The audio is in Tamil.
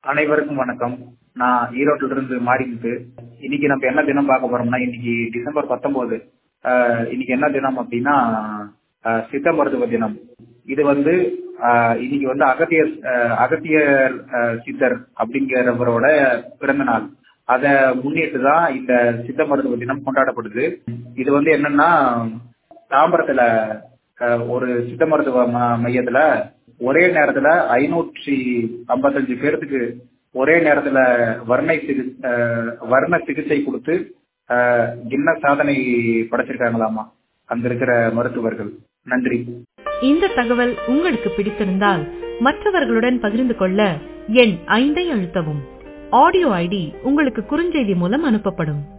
அனைவருக்கும் வணக்கம் நான் ஈரோட்டில இருந்து மாறிக்கிட்டு இன்னைக்கு நம்ம என்ன தினம் பார்க்க போறோம்னா இன்னைக்கு டிசம்பர் பத்தொன்பது ஆஹ் இன்னைக்கு என்ன தினம் அப்படின்னா ஆஹ் சித்த மருத்துவ தினம் இது வந்து ஆஹ் இன்னைக்கு வந்து அகத்தியர் ஆஹ் அகத்தியர் ஆஹ் சித்தர் அப்படிங்கிறவரோட பிறந்த நாள் அதை முன்னிட்டு தான் இந்த சித்த மருத்துவ தினம் கொண்டாடப்படுது இது வந்து என்னன்னா தாம்பரத்துல ஆஹ் ஒரு சித்த மருத்துவ ம- மையத்துல ஒரே நேரத்துல ஐநூற்றி ஐம்பத்தஞ்சு பேர்த்துக்கு ஒரே நேரத்துல வர்ணை சிகி ஆஹ் வர்ண சிகிச்சை கொடுத்து ஆஹ் கின்னஸ் சாதனை படைச்சிருக்காங்களாமா அங்க இருக்கிற மருத்துவர்கள் நன்றி இந்த தகவல் உங்களுக்கு பிடித்திருந்தால் மற்றவர்களுடன் பகிர்ந்து கொள்ள எண் ஐந்தை அழுத்தவும் ஆடியோ ஐடி உங்களுக்கு குறுஞ்செய்தி மூலம் அனுப்பப்படும்